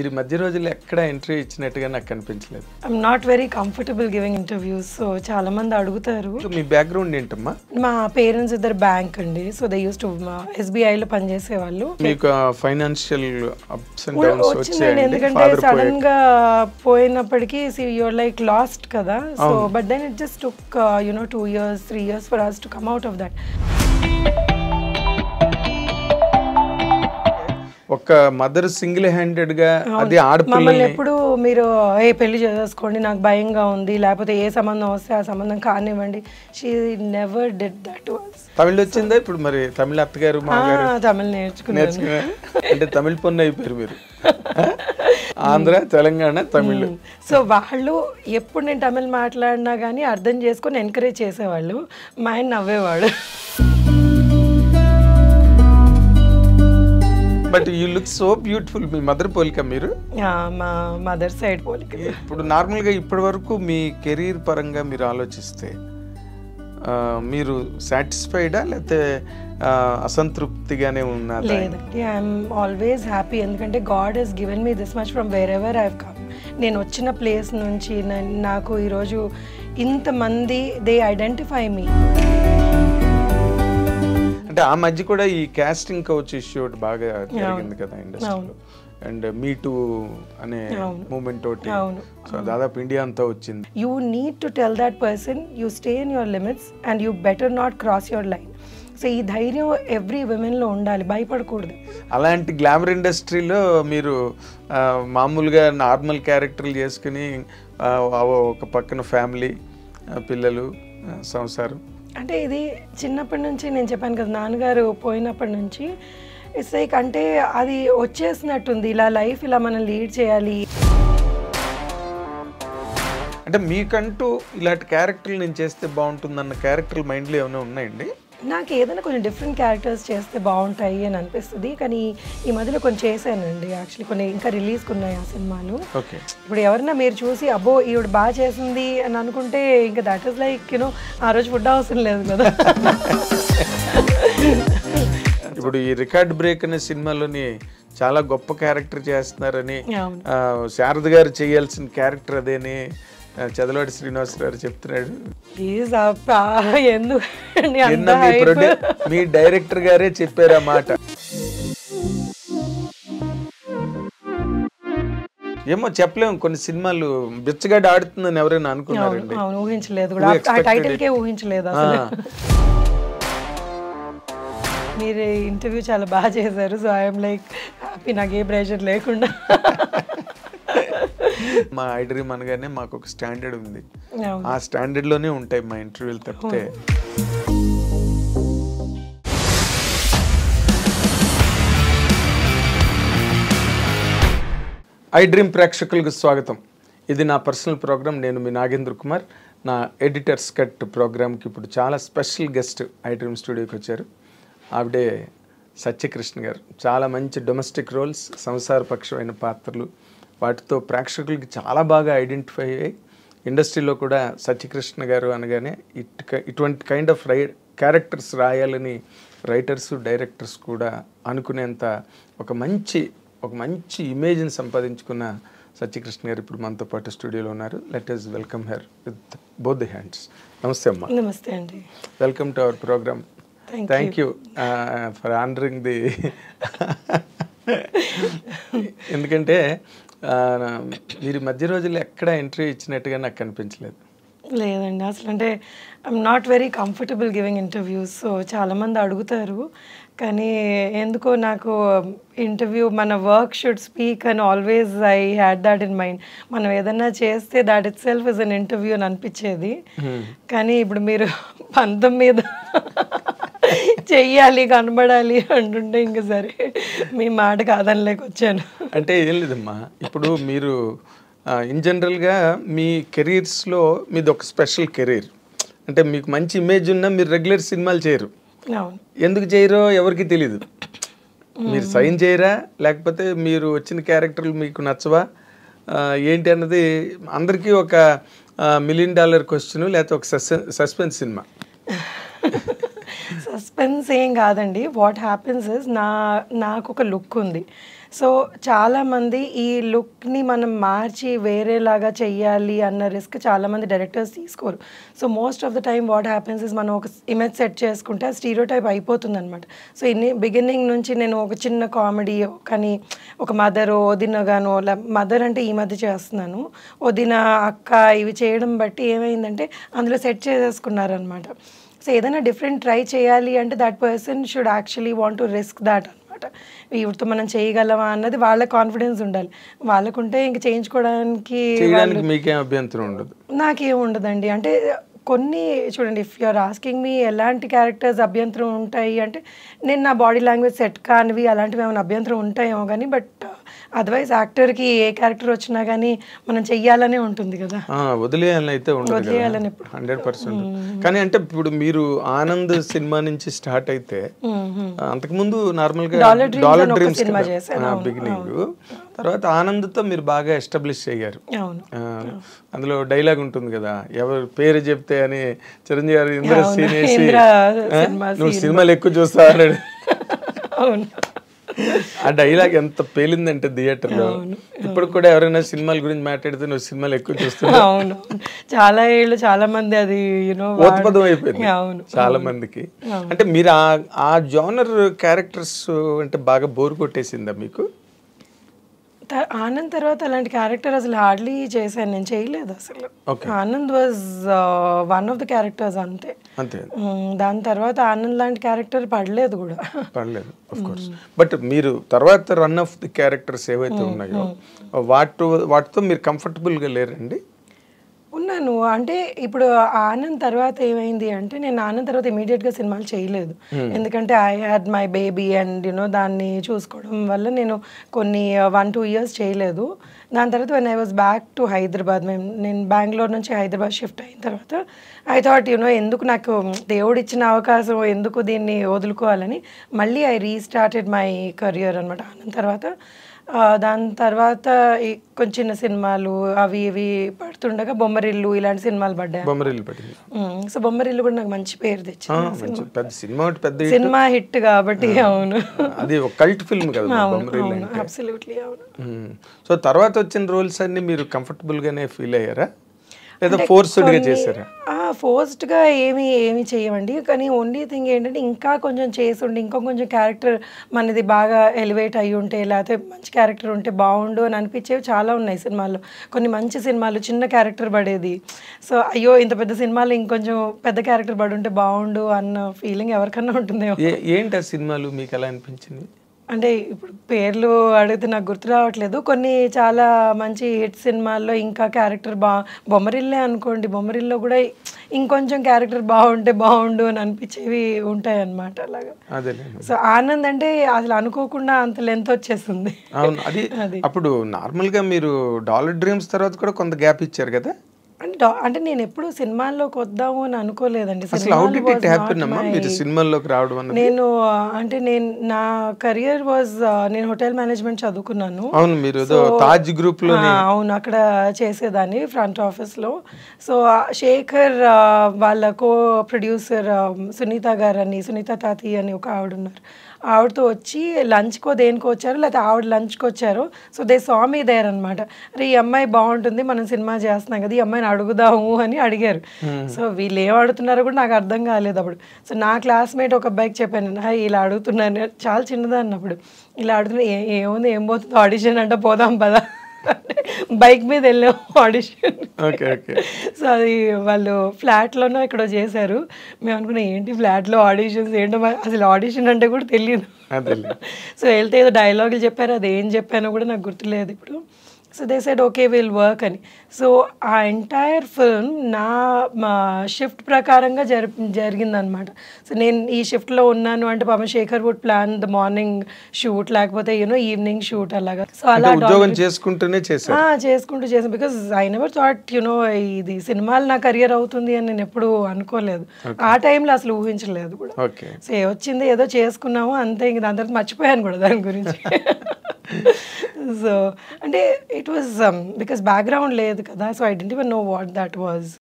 మీరు ఈ మధ్య రోజుల్లో ఎక్కడ ఎంట్రీ ఇచ్చినట్టుగా నాకు కనిపించలేదు I'm not very comfortable giving interviews so చాలా మంది అడుగుతారు మీ బ్యాక్గ్రౌండ్ ఏంటమ్మా మా పేరెంట్స్ ఇద్దరు బ్యాంక్ అండి సో దే యూస్ టు ఎస్బీఐలో పనిచేసే వాళ్ళు మీకు ఫైనాన్షియల్ అప్స్ అండ్ డౌన్స్ వచ్చిందండి వచ్చాయండి ఎందుకంటే ఫాదర్ సడన్ గా పోయినప్పటికీ యువర్ లైక్ లాస్ట్ కదా so but then it just took you know two years three years for us to come out of that ఒక మదర్ సింగిల్ హ్యాండెడ్ గా అది మమ్మల్ని ఆడపిల్లల్ని ఎప్పుడు మీరు ఏ పెళ్లి చేసేసుకోండి నాకు భయంగా ఉంది లేకపోతే ఏ సంబంధం వస్తే ఆ సంబంధం కానివ్వండి she never did that was Tamil వచ్చిందా ఇప్పుడు మరి తమిళ అత్తగారు మామగారు తమిళ నేర్చుకున్నాను నేర్చుకున్నా అంటే తమిళ పొన్ను అయిపోయారు మీరు ఆంధ్ర తెలంగాణ తమిళ్ సో వాళ్ళు ఎప్పుడు నేను తమిళ్ మాట్లాడినా కానీ అర్థం చేసుకొని ఎంకరేజ్ చేసేవాళ్ళు మా ఆయన నవ్వేవాడు but you look so beautiful మీ మదర్ పోలిక మీరు ఆ, మా మదర్ సైడ్ పోలిక ఇప్పుడు నార్మల్గా ఇప్పటి వరకు మీ కెరీర్ పరంగా మీరు ఆలోచిస్తే ఆ, మీరు సాటిస్ఫైడా లేకపోతే ఆ, అసంతృప్తిగానే ఉన్నదా లేదండి ఐఎమ్ ఆల్వేస్ హ్యాపీ ఎందుకంటే God has given me this much from wherever I've come నేను వచ్చిన ప్లేస్ నుంచి నా- నాకు ఈరోజు ఇంతమంది దే ఐడెంటిఫై మీ అంటే ఆ మధ్య కూడా ఈ కాస్టింగ్ కౌచ్ ఇష్యూ ఒకటి బాగా జరిగింది కదా ఇండస్ట్రీలో అండ్ మీ టూ అనే మూమెంట్ తోటి అవును. సో దాదాపు ఇండియా అంతా వచ్చింది you need to tell that person you stay in your limits and you better not cross your line so ఈ ధైర్యం ఎవ్రీ విమెన్లో ఉండాలి భయపడకూడదు అలాంటి గ్లామర్ ఇండస్ట్రీలో మీరు ఆ, మామూలుగా నార్మల్ క్యారెక్టర్లు చేసుకుని ఆ, ఒక పక్కన ఫ్యామిలీ పిల్లలు ఆ, సంసారం అంటే ఇది చిన్నప్పటి నుంచి నేను చెప్పాను కదా నాన్నగారు పోయినప్పటి నుంచి ఇట్స్ లైక్ అంటే అది వచ్చేసినట్టుంది ఇలా లైఫ్ ఇలా మనం లీడ్ చేయాలి అంటే మీకంటూ ఇలాంటి క్యారెక్టర్లు నేను చేస్తే బాగుంటుందన్న క్యారెక్టర్లు మైండ్లో ఏమైనా ఉన్నాయండి నాకు ఏదైనా కొంచెం డిఫరెంట్ క్యారెక్టర్స్ చేస్తే బాగుంటాయి అని అనిపిస్తుంది కానీ ఈ మధ్యలో కొంచెం చేశానండి యాక్చువల్లీ కొన్ని ఇంకా రిలీజ్కి ఉన్నాయి ఆ సినిమాలు ఓకే ఇప్పుడు ఎవరైనా మీరు చూసి అబ్బో ఈవిడ బాగా చేసింది అని అనుకుంటే ఇంకా దట్ ఈస్ లైక్ యూనో ఆ రోజు ఫుడ్ అవసరం లేదు కదా ఇప్పుడు ఈ రికార్డ్ బ్రేక్ అనే సినిమాలోని చాలా గొప్ప క్యారెక్టర్ చేస్తున్నారని అవును ఆ, శారద గారు చేయాల్సిన క్యారెక్టర్ అదేని ఆ, చదలవాడి శ్రీనివాస్ గారు చెప్తున్నాడు ప్లీజ్ అప్పా ఎందుకు అండి అంత నిన్న మీ hype? ప్రొడ్యూ మీ డైరెక్టర్ గారే చెప్పారు ఆ మాట ఏమో చెప్పలేము కొన్ని సినిమాలు బిచ్చగాడు ఆడుతుందని ఎవరైనా అనుకున్నారండి అవును ఊహించలేదు కూడా ఆ టైటిల్ కే ఊహించలేదు అసలు మీరు ఇంటర్వ్యూ చాలా బాగా చేశారు సో ఐఎమ్ లైక్ హ్యాపీ నాకు ఏ ప్రెషర్ లేకుండా మా ఐడరీమ్ అనగానే మాకు ఒక స్టాండర్డ్ ఉంది అవును. ఆ స్టాండర్డ్ లోనే ఉంటాయి మా ఇంటర్వ్యూలు తప్పితే ఐ డ్రీమ్ ప్రేక్షకులకు స్వాగతం ఇది నా పర్సనల్ ప్రోగ్రామ్ నేను మీ నాగేంద్ర కుమార్ నా ఎడిటర్స్ కట్ ప్రోగ్రామ్కి ఇప్పుడు చాలా స్పెషల్ గెస్ట్ ఐ డ్రీమ్ స్టూడియోకి వచ్చారు ఆవిడే సత్యకృష్ణ గారు చాలా మంచి డొమెస్టిక్ రోల్స్ సంసారపక్షమైన పాత్రలు వాటితో ప్రేక్షకులకి చాలా బాగా ఐడెంటిఫై అయ్యాయి ఇండస్ట్రీలో కూడా సత్యకృష్ణ గారు అనగానే ఇట్ ఇటువంటి కైండ్ ఆఫ్ రై క్యారెక్టర్స్ రాయాలని రైటర్స్ డైరెక్టర్స్ కూడా అనుకునేంత ఒక మంచి ఒక మంచి ఇమేజ్ని సంపాదించుకున్న సత్యకృష్ణ గారు ఇప్పుడు మనతో పాటు స్టూడియోలో ఉన్నారు let us welcome her with both the hands నమస్తే అమ్మా నమస్తే అండి welcome to our programme Thank thank you for honouring the ఎందుకంటే ఆ, మీరు ఈ మధ్య రోజుల్లో ఎక్కడ ఎంట్రీ ఇచ్చినట్టుగా నాకు కనిపించలేదు లేదండి అసలు అంటే I'm not very comfortable giving interviews so చాలామంది అడుగుతారు కానీ ఎందుకో నాకు ఇంటర్వ్యూ మన వర్క్ షుడ్ స్పీక్ అని always I had that in mind మనం ఏదన్నా చేస్తే that itself is an interview అని అనిపించేది కానీ ఇప్పుడు మీరు పంతం మీద చెయ్యాలి కనబడాలి అంటుంటే ఇంకా సరే మీ మాట కాదనిలేక వచ్చాను అంటే ఏం లేదమ్మా ఇప్పుడు మీరు ఇన్ జనరల్గా మీ కెరీర్స్లో మీది ఒక స్పెషల్ కెరీర్ అంటే మీకు మంచి ఇమేజ్ ఉన్నా మీరు రెగ్యులర్ సినిమాలు చేయరు అవును ఎందుకు చేయరో ఎవరికి తెలియదు మీరు సైన్ చేయరా లేకపోతే మీరు వచ్చిన క్యారెక్టర్లు మీకు నచ్చవా ఆ, ఏంటి అన్నది అందరికీ ఒక మిలియన్ డాలర్ క్వశ్చన్ లేకపోతే ఒక సస్పెన్స్ సినిమా సస్పెన్స్ ఏం కాదండి వాట్ హ్యాపెన్స్ ఇస్ నా నాకు ఒక లుక్ ఉంది సో చాలామంది ఈ లుక్ని మనం మార్చి వేరేలాగా చెయ్యాలి అన్న రిస్క్ చాలామంది డైరెక్టర్స్ తీసుకోరు so most of the time what happens is మనం ఒక ఇమేజ్ సెట్ చేసుకుంటే ఆ స్టీరియో టైప్ అయిపోతుంది అనమాట సో ఇన్ని బిగినింగ్ నుంచి నేను ఒక చిన్న కామెడీ కానీ ఒక మదర్ వదినగాను మదర్ అంటే ఈ మధ్య చేస్తున్నాను వదిన అక్క ఇవి చేయడం బట్టి ఏమైందంటే అందులో సెట్ చేసేసుకున్నారనమాట సో ఏదైనా డిఫరెంట్ ట్రై చేయాలి అంటే that person should actually want to risk that అనమాట వీటితో మనం చేయగలమా అన్నది వాళ్ళ కాన్ఫిడెన్స్ ఉండాలి వాళ్ళకుంటే ఇంక చేయించుకోవడానికి చేయడానికి మీకేం అభ్యంతరం ఉండదు నాకేం ఉండదండి అంటే కొన్ని చూడండి ఇఫ్ యూఆర్ ఆస్కింగ్ మీ ఎలాంటి క్యారెక్టర్స్ అభ్యంతరం ఉంటాయి అంటే నేను నా బాడీ లాంగ్వేజ్ సెట్ కానివి అలాంటివి ఏమైనా అభ్యంతరం ఉంటాయేమో కానీ బట్ అదర్వైజ్ యాక్టర్కి ఏ క్యారెక్టర్ వచ్చినా కానీ మనం చెయ్యాలనే ఉంటుంది కదా ఆ, వదిలేయాలని అయితే ఉండదు వదిలేయాలని ఎప్పుడు. హండ్రెడ్ పర్సెంట్ కానీ అంటే ఇప్పుడు మీరు ఆనంద్ సినిమా నుంచి స్టార్ట్ అయితే ఆ, అంతకుముందు నార్మల్ గా Dollar Dreams డాలర్ అని ఒక డ్రీమ్స్ సినిమా చేశాను, అవును, బిగినింగ్ తర్వాత ఆనంద్తో మీరు బాగా ఎస్టాబ్లిష్ అయ్యారు అవును ఆ, అందులో డైలాగ్ ఉంటుంది కదా ఎవరు పేరు చెప్తే అని చిరంజీవి గారు ఇంద్ర అవును, సీన్ వేసి ఇంద్ర ఆ, సినిమా నువ్వు సినిమాలు ఎక్కువ చూస్తావు అన్నాడు అవును ఆ డైలాగ్ ఎంత పేలిందంటే థియేటర్ లో ఇప్పుడు కూడా ఎవరైనా సినిమాల గురించి మాట్లాడితే నువ్వు సినిమాలు ఎక్కువ చూస్తున్నావు అవును చాలా ఏళ్ళు చాలా మంది అది యూనో ఓత్పదం అయిపోయింది అవును చాలా మందికి అంటే మీరు ఆ ఆ జానర్ క్యారెక్టర్స్ అంటే బాగా బోర్ కొట్టేసిందా మీకు త- ఆనంద్ తర్వాత అలాంటి క్యారెక్టర్ అసలు హార్డ్లీ చేశాను నేను చేయలేదు అసలు Okay. Anand was one of the characters అంతే అంతే మ్, దాని తర్వాత ఆనంద్ లాంటి క్యారెక్టర్ పడలేదు కూడా పర్లేదు ఆఫ్ కోర్స్ బట్ మీరు తర్వాత రన్ ఆఫ్ ది క్యారెక్టర్స్ ఏవైతే ఉన్నాయో వాటి వాటితో మీరు comfortable గా లేరండి ఉన్నాను అంటే ఇప్పుడు ఆనంద్ తర్వాత ఏమైంది అంటే నేను ఆనంద్ తర్వాత ఇమీడియట్గా సినిమాలు చేయలేదు ఎందుకంటే I had my baby and you know దాన్ని చూసుకోవడం వల్ల నేను కొన్ని వన్ టూ ఇయర్స్ చేయలేదు దాని తర్వాత when I was back to Hyderabad మేము నేను బెంగళూరు నుంచి హైదరాబాద్ షిఫ్ట్ అయిన తర్వాత ఐ థాట్ యూనో ఎందుకు నాకు దేవుడు ఇచ్చిన అవకాశం ఎందుకు దీన్ని వదులుకోవాలని మళ్ళీ ఐ రీస్టార్టెడ్ మై కెరియర్ అనమాట ఆనంద్ తర్వాత ఆ, దాని తర్వాత ఈ కొంచెం చిన్న సినిమాలు అవి ఇవి పడుతుండగా బొమ్మరిల్లు ఇలాంటి సినిమాలు పడ్డాయి బొమ్మరిల్లు పట్టింది ఉమ్, సో బొమ్మరిల్లు కూడా నాకు మంచి పేరు ఆ, తెచ్చింది మంచి పెద్ద సినిమా ఒకటి పెద్ద hit. సినిమా హిట్ కాబట్టి అవును అది ఒక కల్ట్ ఫిల్మ్ కదా బొమ్మరిల్లు అవును అంటే అబ్సల్యూట్లీ అవును మ్మ్. సో తర్వాత వచ్చిన రోల్స్ అన్ని మీరు comfortable గానే ఫీల్ అయ్యారా లేదా ఫోర్స్డ్ గా చేశారా ఫోర్స్డ్గా ఏమి ఏమి చేయమండి కానీ ఓన్లీ థింగ్ ఏంటంటే ఇంకా కొంచెం చేసి ఉండి ఇంకా కొంచెం క్యారెక్టర్ మనది బాగా ఎలివేట్ అయ్యి ఉంటే లేకపోతే మంచి క్యారెక్టర్ ఉంటే బాగుండు అని అనిపించేవి చాలా ఉన్నాయి సినిమాల్లో కొన్ని మంచి సినిమాలు చిన్న క్యారెక్టర్ పడేది సో అయ్యో ఇంత పెద్ద సినిమాలో ఇంకొంచెం పెద్ద క్యారెక్టర్ పడి ఉంటే బాగుండు అన్న ఫీలింగ్ ఎవరికన్నా ఉంటుందేమో ఏ ఏంటి ఆ సినిమాలు మీకు ఎలా అనిపించింది అంటే ఇప్పుడు పేర్లు అడిగితే నాకు గుర్తు రావట్లేదు కొన్ని చాలా మంచి హిట్ సినిమాల్లో ఇంకా క్యారెక్టర్ బా బొమ్మరిల్లే అనుకోండి బొమ్మరిల్లో కూడా ఇంకొంచెం క్యారెక్టర్ బాగుంటే బాగుండు అని అనిపించేవి ఉంటాయి అన్నమాట అలాగా అదేలేండి సో ఆనంద్ అంటే అసలు అనుకోకుండా అంత లెంత్ వచ్చేస్తుంది అవును అది అప్పుడు నార్మల్ గా మీరు డాలర్ డ్రీమ్స్ తర్వాత కూడా కొంత గ్యాప్ ఇచ్చారు కదా అంటే డా- అంటే నేను ఎప్పుడు సినిమాల్లోకి వద్దాము అని అనుకోలేదండి అసలు హౌ సినిమాలు did it was happen not అమ్మా my- మీరు సినిమాల్లోకి రావడం అన్నది నేను ఆ, అంటే నేను నా కెరియర్ వాజ్ నేను హోటల్ మేనేజ్మెంట్ చదువుకున్నాను అవును మీరు ఏదో తాజ్ గ్రూప్ లో ఆ, అవును అక్కడ చేసేదాన్ని ఫ్రంట్ ఆఫీస్లో సో ఆ శేఖర్ ఆ, వాళ్ళ కో ప్రొడ్యూసర్ ఆ, సునీత గారు అని సునీత తాతి అని ఒక ఆవిడ ఉన్నారు ఆవిడతో వచ్చి లంచ్కో దేనికో వచ్చారు లేకపోతే ఆవిడ లంచ్కి వచ్చారు సో దే స్వామి దేర్ అనమాట అరే ఈ అమ్మాయి బాగుంటుంది మనం సినిమా చేస్తున్నాం కదా ఈ అమ్మాయిని అడుగుదాము అని అడిగారు సో వీళ్ళు ఏం అడుగుతున్నారో కూడా నాకు అర్థం కాలేదు అప్పుడు సో నా క్లాస్మేట్ ఒక అబ్బాయికి చెప్పాను "హాయ్, ఇలా అడుగుతున్నాను చాలా చిన్నదాన్ని అప్పుడు ఇలా అడుగుతున్నా "ఏ- ఏముంది ఏం పోతుంది ఆడిషన్ అంటే పోదాం పదా బైక్ మీద వెళ్ళాం ఆడిషన్ ఓకే ఓకే సో అది వాళ్ళు ఫ్లాట్లోనో ఇక్కడ చేశారు మేము అనుకున్నాం ఏంటి ఫ్లాట్లో ఆడిషన్స్ ఏంటో మరి అసలు ఆడిషన్ అంటే కూడా తెలియదు అదేలే సో వెళ్తే ఏదో డైలాగులు చెప్పారు అది ఏం చెప్పానో కూడా నాకు గుర్తులేదు ఇప్పుడు so they side okay will work అని సో ఆ ఎంటైర్ ఫిల్మ్ నా మా షిఫ్ట్ ప్రకారంగా జరి జరిగిందనమాట సో నేను ఈ షిఫ్ట్లో ఉన్నాను అంటే పాపం Shekhar would plan the morning shoot లేకపోతే యూనో ఈవినింగ్ షూట్ అలాగా సో అంటే అలా ఉద్యోగం చేసుకుంటూనే చేశారు ఆ, చేసుకుంటూ చేసాను because I never thought you know ఇది సినిమాలు నా కెరియర్ అవుతుంది అని నేను ఎప్పుడూ అనుకోలేదు ఆ టైంలో అసలు ఊహించలేదు కూడా ఓకే సో ఏ వచ్చింది ఏదో చేసుకున్నాము అంతే ఇంక దాని తర్వాత మర్చిపోయాను కూడా దాని గురించి సో అంటే ఇట్ వాజ్ బికాస్ బ్యాక్గ్రౌండ్ లేదు కదా so I didn't even know what that was